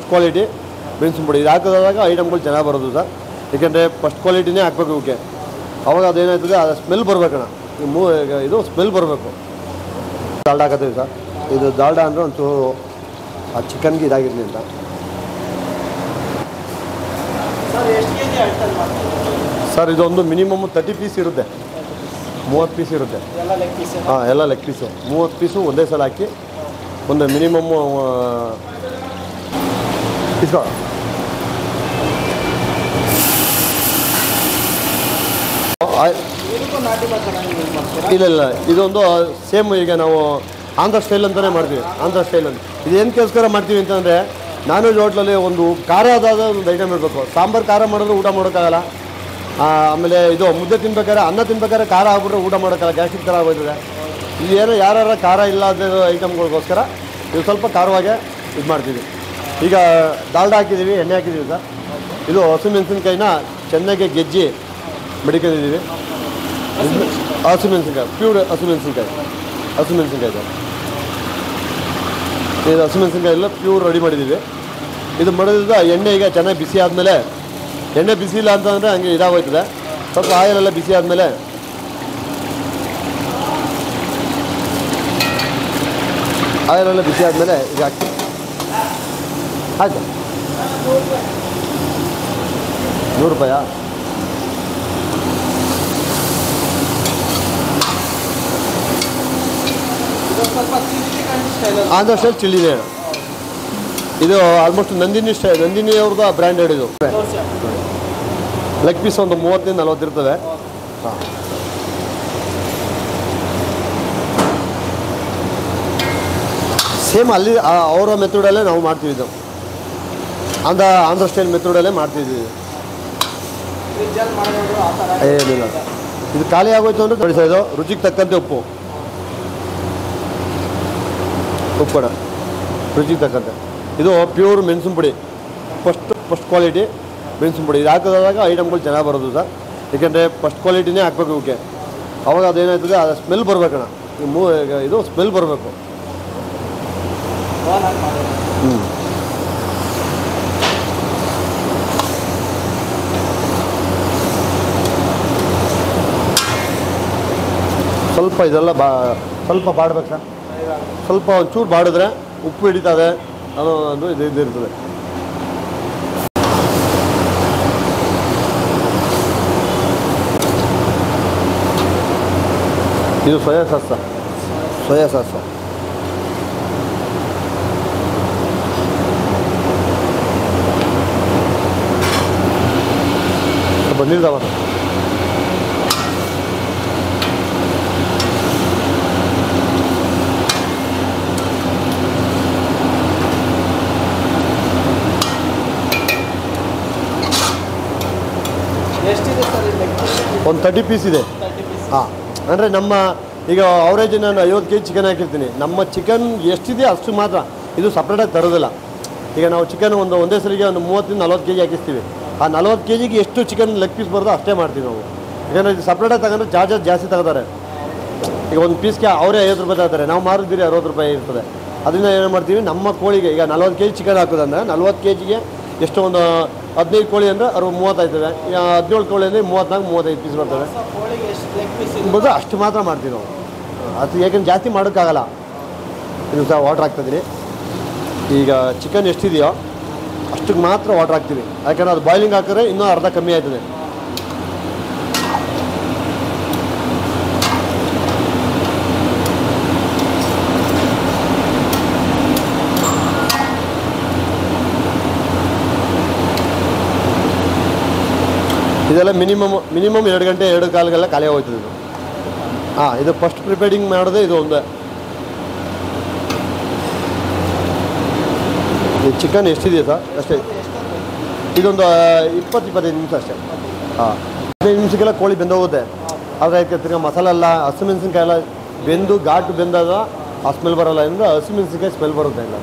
quality ಮೆಣಸಿನ ಪುಡಿ ಇದು ಹಾಕಿದಾಗ ಐಟಮ್ಗಳು ಚೆನ್ನಾಗಿ ಬರೋದು ಸರ್ ಏಕೆಂದರೆ ಫಸ್ಟ್ ಕ್ವಾಲಿಟಿನೇ ಹಾಕ್ಬೇಕು ಇವಕ್ಕೆ ಅವಾಗ ಅದೇನಾಯ್ತದೆ ಅದು ಸ್ಮೆಲ್ ಬರ್ಬೇಕಣ್ಣ ಈ ಮೂ ಈಗ ಇದು ಸ್ಮೆಲ್ ಬರಬೇಕು ದಾಲ್ಡ ಹಾಕತ್ತೀವಿ ಸರ್ ಇದು ದಾಲ್ಡ ಅಂದರೆ ಒಂಚೂರು ಆ ಚಿಕನ್ಗೆ ಇದಾಗಿರಲಿ ಅಂತ ಸರ್ ಎಷ್ಟು ಕೆ ಜಿ ಅಳ್ತಲ್ಲಿ ಮಾಡ್ತೀವಿ ಸರ್ ಇದೊಂದು ಮಿನಿಮಮ್ ತರ್ಟಿ ಪೀಸ್ ಇರುತ್ತೆ ಮೂವತ್ತು ಪೀಸ್ ಇರುತ್ತೆ ಎಲ್ಲ ಲೆಗ್ ಪೀಸ್ ಹಾಂ ಎಲ್ಲ ಲೆಗ್ ಪೀಸು ಮೂವತ್ತು ಪೀಸು ಒಂದೇ ಸಲ ಹಾಕಿ ಒಂದು ಮಿನಿಮಮ್ಮು ಇಸ್ಕೋ ಆಯ್- ಇದಕ್ಕೂ ನಾಟಿ ಮಸಾಲ ಯೂಸ್ ಮಾಡ್ತೀರಾ ಇಲ್ಲ ಇಲ್ಲ ಇದೊಂದು ಸೇಮ್ ಈಗ ನಾವು ಆಂಧ್ರ ಸ್ಟೈಲ್ ಅಂತಲೇ ಮಾಡ್ತೀವಿ ಆಂಧ್ರ ಸ್ಟೈಲ್ ಅಂತ ಇದೇನಕ್ಕೋಸ್ಕರ ಮಾಡ್ತೀವಿ ಅಂತಂದರೆ ನಾನ್ ವೆಜ್ ಹೋಟ್ಲಲ್ಲಿ ಒಂದು ಖಾರ ಆದಾದ ಒಂದು ಐಟಮ್ ಇರಬೇಕು ಸಾಂಬಾರು ಖಾರ ಮಾಡಿದ್ರೆ ಊಟ ಮಾಡೋಕ್ಕಾಗಲ್ಲ ಆ, ಆಮೇಲೆ ಇದು ಮುದ್ದೆ ತಿನ್ಬೇಕಾದ್ರೆ ಅನ್ನ ತಿನ್ಬೇಕಾದ್ರೆ ಖಾರ ಆಗ್ಬಿಟ್ರೆ ಊಟ ಮಾಡೋಕ್ಕಲ್ಲ ಗ್ಯಾಸ್ಟ್ರಿಕ್ ಥರ ಆಗೋಯ್ತದೆ ಇದು ಏನೋ ಯಾರ್ಯಾರ ಖಾರ ಇಲ್ಲದ ಐಟಮ್ಗಳಿಗೋಸ್ಕರ ಇದು ಸ್ವಲ್ಪ ಖಾರವಾಗೆ ಇದು ಮಾಡ್ತೀವಿ ಈಗ ದಾಲ್ಡ ಹಾಕಿದ್ದೀವಿ ಎಣ್ಣೆ ಹಾಕಿದ್ದೀವಿ ಸರ್ ಇದು ಹಸಿಮೆಣಸಿನ್ಕಾಯಿನ ಚೆನ್ನಾಗಿ ಗೆಜ್ಜಿ ಮಡಿಕೊಂಡಿದ್ದೀವಿ ಹಸಿಮೆಣಸಿನ್ಕಾಯಿ ಪ್ಯೂರ್ ಹಸಿಮೆಣಸಿನ್ಕಾಯಿ ಹಸಿಮೆಣಸಿನ್ಕಾಯಿ ಸರ್ ಇದು ಹಸಿಮೆಣಸಿನ್ಕಾಯಿ ಎಲ್ಲ ಪ್ಯೂರ್ ರೆಡಿ ಮಾಡಿದ್ದೀವಿ ಇದು ಮಾಡಿದ ಎಣ್ಣೆ ಈಗ ಚೆನ್ನಾಗಿ ಬಿಸಿ ಆದಮೇಲೆ ಎಣ್ಣೆ ಬಿಸಿ ಇಲ್ಲ ಅಂತಂದರೆ ಹಂಗೆ ಇದಾಗೋಯ್ತದೆ ಸ್ವಲ್ಪ ಆಯಿಲೆಲ್ಲ ಬಿಸಿ ಆದಮೇಲೆ ಆಯಿಲೆಲ್ಲ ಬಿಸಿ ಆದಮೇಲೆ ಈಗ ಹಾಕಿ ಆಯ್ತು ನೂರು ರೂಪಾಯಾ ಇದು ಸ್ವಲ್ಪ chilli chicken style Andhra style ಚಿಲ್ಲಿನೇ ಇದು ಆಲ್ಮೋಸ್ಟ್ ನಂದಿನಿ ಸ್ಟೈ ನಂದಿನಿ ಅವ್ರದ್ದು ಬ್ರ್ಯಾಂಡೆಡ್ ಇದು ದೋಸೆ ಲೆಗ್ ಪೀಸ್ ಒಂದು ಮೂವತ್ತರಿಂದ ನಲ್ವತ್ತು ಇರ್ತದೆ ಹಾಂ ಸೇಮ್ ಅಲ್ಲಿ ಆ- ಅವರ ಮೆಥಡಲ್ಲೇ ನಾವು ಮಾಡ್ತೀವಿ ಇದು ಆಂಧ್ರ ಆಂಧ್ರ ಸ್ಟೈಲ್ ಮೆಥಡಲ್ಲೇ ಮಾಡ್ತಿದ್ದೀವಿ ಫ್ರಿಜ್ಜಲ್ಲಿ ಮಾಡೋದು ಆ ಥರ ಏನಿಲ್ಲ ಇದು ಖಾಲಿ ಆಗೋಯ್ತು ಅಂದರೆ ನೋಡಿ ಸರ್ ಇದು ರುಚಿಗೆ ತಕ್ಕಂತೆ ಉಪ್ಪು ಉಪ್ಪು ಕೂಡ ರುಚಿಗೆ ತಕ್ಕಂತೆ ಇದು ಪ್ಯೂರ್ ಮೆಣಸಿನ ಪುಡಿ ಫಸ್ಟ್ ಫಸ್ಟ್ ಕ್ವಾಲಿಟಿ ಮೆಣಸಿನ ಪುಡಿ ಇದು ಹಾಕಿದಾಗ ಐಟಮ್ಗಳು ಚೆನ್ನಾಗಿ ಬರೋದು ಸರ್ ಏಕೆಂದರೆ ಫಸ್ಟ್ ಕ್ವಾಲಿಟಿನೇ ಹಾಕ್ಬೇಕು ಇವಕ್ಕೆ ಅವಾಗ ಅದೇನಾಯ್ತದೆ ಅದು ಸ್ಮೆಲ್ ಬರ್ಬೇಕಣ್ಣ ಈ ಮೂ ಈಗ ಇದು ಸ್ಮೆಲ್ ಬರಬೇಕು ಓನ್ ಆಗಿ ಮಾಡೋದು ಹ್ಞೂ ಸ್ವಲ್ಪ ಇದೆಲ್ಲ ಬಾ ಸ್ವಲ್ಪ ಬಾಡ್ಬೇಕು ಸರ್ ಸ್ವಲ್ಪ ಒಂಚೂರು ಬಾಡಿದ್ರೆ ಉಪ್ಪು ಹಿಡಿತದೆ ಅನ್ನೋ ಒಂದು ಇದು ಇದಿರ್ತದೆ ಇದು soya sauce sir soya sauce sir ಸ್ವಲ್ಪ ನೀರ್ದಾವ ಎಷ್ಟಿದೆ ಸರ್ ಈ ಲೆಗ್ ಪೀಸ್ ಒಂದು ತರ್ಟಿ ಪೀಸ್ ಇದೆ ತರ್ಟಿ ಪೀಸ್ ಹಾಂ ಅಂದರೆ ನಮ್ಮ ಈಗ ಅವರೇಜ್ ನಾನು ಐವತ್ತು ಕೆ ಜಿ ಚಿಕನ್ ಹಾಕಿರ್ತೀನಿ ನಮ್ಮ ಚಿಕನ್ ಎಷ್ಟಿದೆ ಅಷ್ಟು ಮಾತ್ರ ಇದು ಸಪ್ರೇಟಾಗಿ ತರೋದಿಲ್ಲ ಈಗ ನಾವು ಚಿಕನ್ ಒಂದು ಒಂದೇ ಸರಿಗೆ ಒಂದು ಮೂವತ್ತರಿಂದ ನಲ್ವತ್ತು ಕೆ ಜಿ ಹಾಕಿಸ್ತೀವಿ ಆ ನಲ್ವತ್ತು ಕೆ ಜಿಗೆ ಎಷ್ಟು ಚಿಕನ್ ಲೆಗ್ ಪೀಸ್ ಬರೋದು ಅಷ್ಟೇ ಮಾಡ್ತೀವಿ ನಾವು ಯಾಕಂದರೆ ಇದು ಸಪ್ರೇಟಾಗಿ ತಗೊಂಡ್ರೆ ಚಾರ್ಜಸ್ ಜಾಸ್ತಿ ತಗೋತಾರೆ ಈಗ ಒಂದು ಪೀಸ್ಗೆ ಅವರೇ ಐವತ್ತು ರೂಪಾಯಿ ತಗೋತಾರೆ ನಾವು ಮಾರಿದ್ದೀರಿ ಅರವತ್ತು ರೂಪಾಯಿ ಇರ್ತದೆ ಅದರಿಂದ ಏನು ಮಾಡ್ತೀವಿ ನಮ್ಮ ಕೋಳಿಗೆ ಈಗ ನಲ್ವತ್ತು ಕೆ ಜಿ ಚಿಕನ್ ಹಾಕೋದಂದ್ರೆ ನಲ್ವತ್ತು ಕೆ ಜಿಗೆ ಎಷ್ಟು ಒಂದು ಹದಿನೈದು ಕೋಳಿ ಅಂದರೆ ಅರವತ್ತು ಮೂವತ್ತೈತದೆ ಹದಿನೇಳು ಕೋಳಿ ಅಂದರೆ ಮೂವತ್ತ್ನಾಲ್ಕು ಮೂವತ್ತೈದು ಪೀಸ್ ಬರ್ತವೆ ಹೊಸ ಕೋಳಿಗೆ ಎಷ್ಟು ಲೆಗ್ ಪೀಸ್ ಎಂಬುದು ಅಷ್ಟು ಮಾತ್ರ ಮಾಡ್ತೀವಿ ನಾವು ಅದು ಯಾಕಂದ್ರೆ ಜಾಸ್ತಿ ಮಾಡೋಕ್ಕಾಗಲ್ಲ ಇದು ಸಹ ವಾಟ್ರ್ ಹಾಕ್ತಿದ್ದೀನಿ ಈಗ ಚಿಕನ್ ಎಷ್ಟಿದೆಯೋ ಅಷ್ಟಕ್ಕೆ ಮಾತ್ರ ವಾಟ್ರ್ ಹಾಕ್ತೀವಿ ಯಾಕಂದ್ರೆ ಅದು ಬಾಯ್ಲಿಂಗ್ ಹಾಕಿದ್ರೆ ಇನ್ನೂ ಅರ್ಧ ಕಮ್ಮಿ ಆಯ್ತದೆ ಇದೆಲ್ಲ ಮಿನಿಮಮ್ ಮಿನಿಮಮ್ ಎರಡು ಗಂಟೆ ಎರಡು ಕಾಲಿಗೆಲ್ಲ ಖಾಲಿ ಹೋಗ್ತದೆ ಇದು ಹಾಂ ಇದು ಫಸ್ಟ್ ಪ್ರಿಪೇರಿಂಗ್ ಮಾಡೋದೇ ಇದು ಒಂದೇ ಈ ಚಿಕನ್ ಎಷ್ಟಿದೆಯಾ ಸರ್ ಅಷ್ಟೇ ಇದೊಂದು ಇಪ್ಪತ್ತು ಇಪ್ಪತ್ತೈದು ನಿಮಿಷ ಅಷ್ಟೇ ಹಾಂ ಹದಿನೈದು ನಿಮಿಷಕ್ಕೆಲ್ಲ ಕೋಳಿ ಬೆಂದೋಗುತ್ತೆ ಆದರೆ ಅದಕ್ಕೆ ತಿರ್ಗಿ ಮಸಾಲೆ ಎಲ್ಲ ಹಸಿಮೆಣಸಿನ್ಕಾಯಿ ಎಲ್ಲ ಬೆಂದು ಘಾಟು ಬೆಂದಾಗ ಆ ಸ್ಮೆಲ್ ಬರೋಲ್ಲ ಅಂದರೆ ಹಸಿಮೆಣಸಿನ್ಕಾಯಿ ಸ್ಮೆಲ್ ಬರುತ್ತೆ ಇಲ್ಲ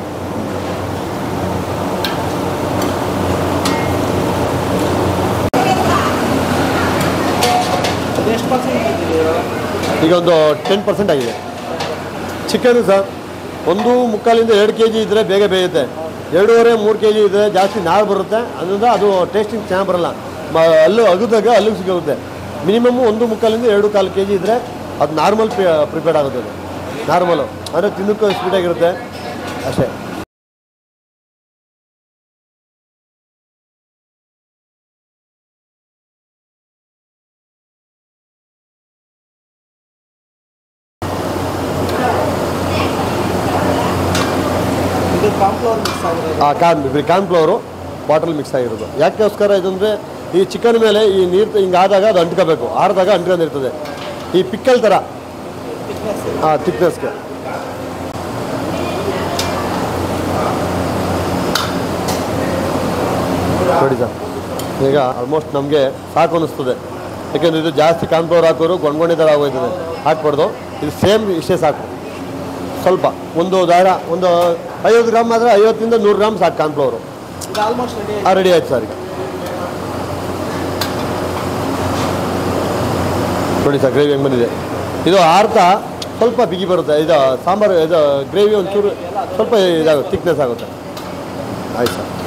ಎಷ್ಟು ಪರ್ಸೆಂಟ್ ಬಂದಿದೆ ಈಗ ಒಂದು ಟೆನ್ ಪರ್ಸೆಂಟ್ ಆಗಿದೆ ಚಿಕನ್ ಸರ್ ಒಂದು ಮುಕ್ಕಾಲಿಂದ ಎರಡು ಕೆ ಜಿ ಇದ್ದರೆ ಬೇಗ ಬೇಯುತ್ತೆ ಎರಡೂವರೆ ಮೂರು ಕೆ ಜಿ ಇದ್ರೆ ಜಾಸ್ತಿ ನಾರು ಬರುತ್ತೆ ಅದರಿಂದ ಅದು ಟೇಸ್ಟಿಂಗ್ ಚೆನ್ನಾಗಿ ಬರಲ್ಲ ಮ ಅಲ್ಲು ಅಗದಾಗ ಅಲ್ಲಿಗೆ ಸಿಗುತ್ತೆ ಮಿನಿಮಮ್ ಒಂದು ಮುಕ್ಕಾಲಿಂದ ಎರಡು ಕಾಲು ಕೆ ಜಿ ಇದ್ದರೆ ಅದು ನಾರ್ಮಲ್ ಪ್ರಿಪೇರ್ಡ್ ಆಗುತ್ತೆ ಅದು ನಾರ್ಮಲು ಅಂದರೆ ತಿನ್ನೋಕ್ಕೂ ಸ್ವೀಟಾಗಿರುತ್ತೆ ಅಷ್ಟೇ ಇದು ಕಾಂಫ್ಲವರ್ ಮಿಕ್ಸ್ ಆಗಿರೋದು ಆ corn corn flour bottle mix ಆಗಿರೋದು ಯಾಕೆಗೋಸ್ಕರ ಇದಂದರೆ ಈ ಚಿಕನ್ ಮೇಲೆ ಈ ನೀರು ಹಿಂಗೆ ಆದಾಗ ಅದು ಅಂಟ್ಕೋಬೇಕು ಆರಿದಾಗ ಅಂಟ್ಕೊಂಡಿರ್ತದೆ ಈ ಪಿಕ್ಕಲ್ ಥರ thickness ಆ ತಿಕ್ನೆಸ್ಗೆ ನೋಡಿ ಸರ್ ಈಗ ಆಲ್ಮೋಸ್ಟ್ ನಮಗೆ ಸಾಕು ಅನ್ನಿಸ್ತದೆ ಯಾಕೆಂದರೆ ಇದು ಜಾಸ್ತಿ ಕಾನ್ಫ್ಲವರ್ ಹಾಕೋರು ಗೊಣ್ಗೊಂಡಿ ಥರ ಆಗೋಯ್ತದೆ ಹಾಕ್ಬಾರ್ದು ಇದು ಸೇಮ್ ಇಷ್ಟೇ ಸಾಕು ಸ್ವಲ್ಪ ಒಂದು ದಾರ ಒಂದು ಐವತ್ತು ಗ್ರಾಮ್ ಆದರೆ ಐವತ್ತಿಂದ ನೂರು ಗ್ರಾಮ್ ಸಾಕು ಕಾನ್ಫ್ಲವರು ಇದು ಆಲ್ಮೋಸ್ಟ್ ರೆಡಿ ಆ ರೆಡಿ ಆಯ್ತು ಸರ್ ಈಗ ನೋಡಿ ಸರ್ ಗ್ರೇವಿ ಹೆಂಗೆ ಬಂದಿದೆ ಇದು ಆರ್ತಾ ಸ್ವಲ್ಪ ಬಿಗಿ ಬರುತ್ತೆ ಇದು ಸಾಂಬಾರು ಇದು ಗ್ರೇವಿ ಒಂಚೂರು ಸ್ವಲ್ಪ ಇದಾಗುತ್ತೆ ತಿಕ್ನೆಸ್ ಆಗುತ್ತೆ ಆಯ್ತು ಸರ್